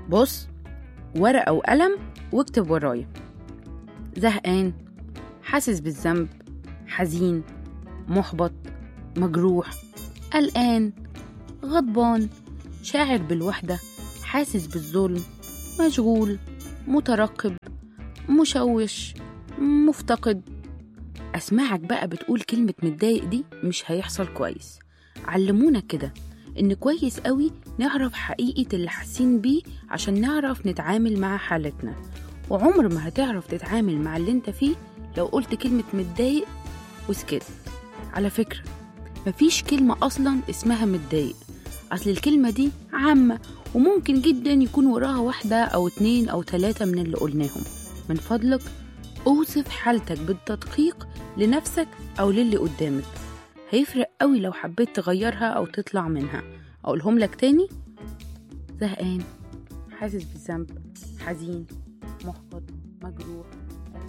بص ورقة وقلم واكتب ورايا زهقان حاسس بالذنب حزين محبط مجروح قلقان غضبان شاعر بالوحدة حاسس بالظلم مشغول مترقب مشوش مفتقد أسمعك بقى بتقول كلمة متضايق دي مش هيحصل كويس علمونا كده إن كويس قوي نعرف حقيقة اللي حاسين بيه عشان نعرف نتعامل مع حالتنا وعمر ما هتعرف تتعامل مع اللي انت فيه لو قلت كلمة متضايق وسكت على فكرة مفيش كلمة أصلا اسمها متضايق أصل الكلمة دي عامة وممكن جدا يكون وراها واحدة أو اتنين أو تلاتة من اللي قلناهم من فضلك أوصف حالتك بالتدقيق لنفسك أو للي قدامك هيفرق قوي لو حبيت تغيرها أو تطلع منها أقولهم لك تاني زهقان حاسس بالذنب حزين محبط مجروح